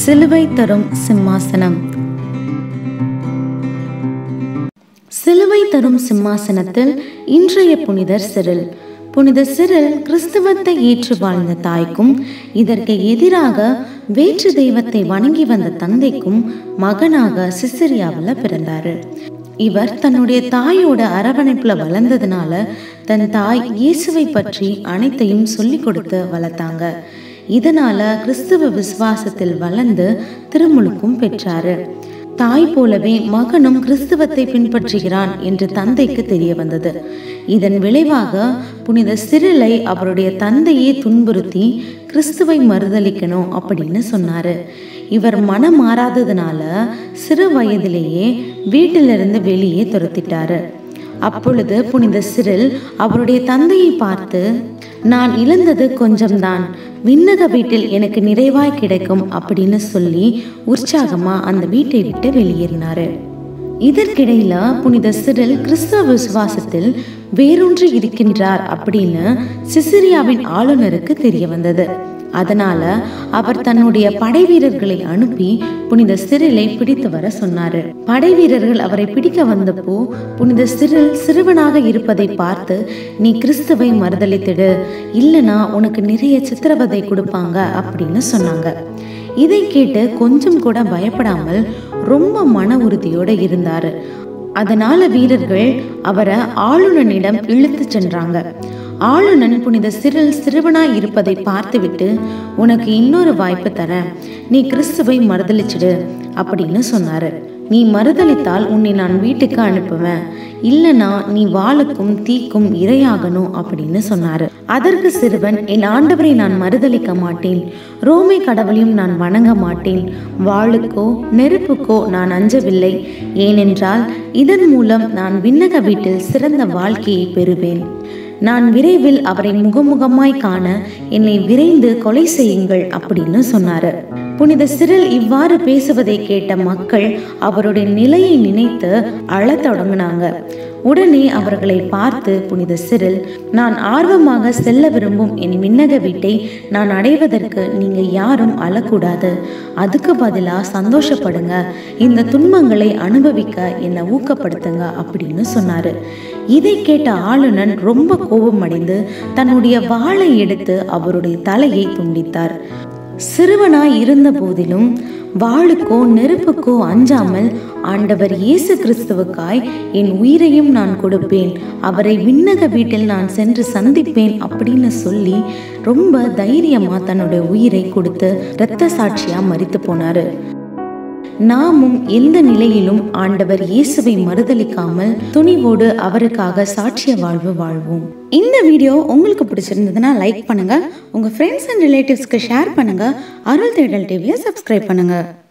சிலுவை தரும் சிம்மாசனம் சிலுவை தரும் சிம்மாசனத்தில் இன்றைய புனிதர் சிறில் புனித சிறில் கிறிஸ்தவத்தை ஏற்று வாழ்ந்த தாய்க்கும் இதற்கு எதிராக வேற்று தெய்வத்தை வணங்கி வந்த தந்தைக்கும் மகனாக சிசிரியாவில் பிறந்தாரு இவர் தன்னுடைய தாயோட அரவணைப்புல வளர்ந்ததுனால தன் தாய் இயேசுவை பற்றி அனைத்தையும் சொல்லி கொடுத்து வளர்த்தாங்க இதனால கிறிஸ்துவ விசுவாசத்தில் வளர்ந்து திருமுழுக்கும் பெற்றாரு தாய் போலவே மகனும் கிறிஸ்துவத்தை பின்பற்றுகிறான் என்று தந்தைக்கு தெரிய வந்தது இதன் விளைவாக புனித சிறிலை அவருடைய தந்தையே துன்புறுத்தி கிறிஸ்துவை மறுதளிக்கணும் அப்படின்னு சொன்னாரு இவர் மனம் மாறாததுனால சிறு வயதிலேயே வீட்டிலிருந்து வெளியே துரத்திட்டாரு அப்பொழுது புனித சிறில் அவருடைய தந்தையை பார்த்து நான் இழந்தது கொஞ்சம்தான் விண்ணக வீட்டில் எனக்கு நிறைவாய் கிடைக்கும் அப்படின்னு சொல்லி உற்சாகமா அந்த வீட்டை விட்டு வெளியேறினாரு இதற்கிடையில புனித சிறில் கிறிஸ்தவ விசுவாசத்தில் வேரூன்றி இருக்கின்றார் அப்படின்னு சிசிரியாவின் ஆளுநருக்கு தெரிய வந்தது அதனால அவர் தன்னுடைய படை வீரர்களை அனுப்பி புனித சிறிலை பிடித்து வர சொன்னாரு படை வீரர்கள் அவரை பிடிக்க வந்தப்போ புனித சிறில் சிறுவனாக இருப்பதை பார்த்து நீ கிறிஸ்துவை மறுதளித்திடு இல்லனா உனக்கு நிறைய சித்திரவதை கொடுப்பாங்க அப்படின்னு சொன்னாங்க இதை கேட்டு கொஞ்சம் கூட பயப்படாமல் ரொம்ப மன உறுதியோட இருந்தாரு அதனால வீரர்கள் அவரை ஆளுநனிடம் இழுத்து சென்றாங்க ஆளுநன் புனித சிறில் சிறுவனாய் இருப்பதை பார்த்துவிட்டு உனக்கு இன்னொரு வாய்ப்பு தரேன் நீ கிறிஸ்துவை மறுதளிச்சிடு அப்படின்னு சொன்னாரு நீ மறுதளித்தால் உன்னை நான் வீட்டுக்கு அனுப்புவேன் இல்லனா நீ வாளுக்கும் தீக்கும் இரையாகணும் அப்படின்னு சொன்னாரு அதற்கு சிறுவன் என் ஆண்டவரை நான் மறுதளிக்க மாட்டேன் ரோமை கடவுளையும் நான் வணங்க மாட்டேன் வாளுக்கோ நெருப்புக்கோ நான் அஞ்சவில்லை ஏனென்றால் இதன் மூலம் நான் விண்ணக வீட்டில் சிறந்த வாழ்க்கையை பெறுவேன் நான் விரைவில் அவரை முகமுகமாய் காண என்னை விரைந்து கொலை செய்யுங்கள் அப்படின்னு சொன்னாரு புனித சிறில் இவ்வாறு பேசுவதை கேட்ட மக்கள் அவருடைய நிலையை நினைத்து அழத் தொடங்கினாங்க உடனே அவர்களை பார்த்து புனித சிறில் நான் ஆர்வமாக செல்ல விரும்பும் என் விண்ணக வீட்டை நான் அடைவதற்கு நீங்க யாரும் அழக்கூடாது அதுக்கு பதிலா சந்தோஷப்படுங்க இந்த துன்பங்களை அனுபவிக்க என்னை ஊக்கப்படுத்துங்க அப்படின்னு சொன்னாரு இதை கேட்ட ஆளுநன் ரொம்ப கோபமடைந்து தன்னுடைய வாளை எடுத்து அவருடைய தலையை துண்டித்தார் சிறுவனாய் இருந்த போதிலும் வாளுக்கோ நெருப்புக்கோ அஞ்சாமல் ஆண்டவர் இயேசு கிறிஸ்துவுக்காய் என் உயிரையும் நான் கொடுப்பேன் அவரை விண்ணக வீட்டில் நான் சென்று சந்திப்பேன் அப்படின்னு சொல்லி ரொம்ப தைரியமா தன்னுடைய உயிரை கொடுத்து இரத்த சாட்சியா மறித்து போனாரு நாமும் எந்த நிலையிலும் ஆண்டவர் இயேசுவை மறுதளிக்காமல் துணிவோடு அவருக்காக சாட்சிய வாழ்வு வாழ்வோம் இந்த வீடியோ உங்களுக்கு பிடிச்சிருந்ததுன்னா லைக் பண்ணுங்க உங்க ஃப்ரெண்ட்ஸ் அண்ட் ரிலேட்டிவ்ஸ்க்கு ஷேர் பண்ணுங்க அருள் தேடல் டிவியை சப்ஸ்கிரைப் பண்ணுங்க